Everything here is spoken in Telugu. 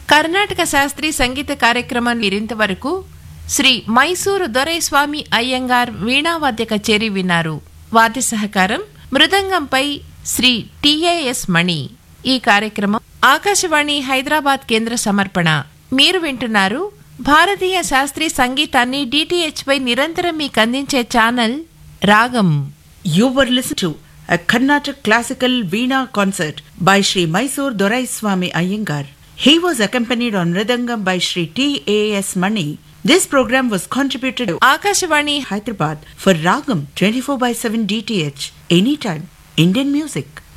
కర్ణాటక శాస్త్రీయ సంగీత కార్యక్రమం మీరింతవరకు శ్రీ మైసూరు దొరైస్వామి అయ్యంగార్ వీణావాద్య కచేరీ విన్నారు వాద్య సహకారం మృదంగంపై శ్రీ టిఏఎస్ మణి ఈ కార్యక్రమం ఆకాశవాణి హైదరాబాద్ కేంద్ర సమర్పణ మీరు వింటున్నారు భారతీయ శాస్త్రీయ సంగీతాన్ని డిటిహెచ్ పై నిరంతరం మీకు అందించే ఛానల్ రాగం You were listening to a Carnatic classical Veena concert by Sri Mysore Dorai Swami Iyengar. He was accompanied on Mridangam by Sri T. A. S. Mani. This program was contributed to Akashvani Hyderabad for Ragam 24 by 7 DTH. Anytime. Indian music.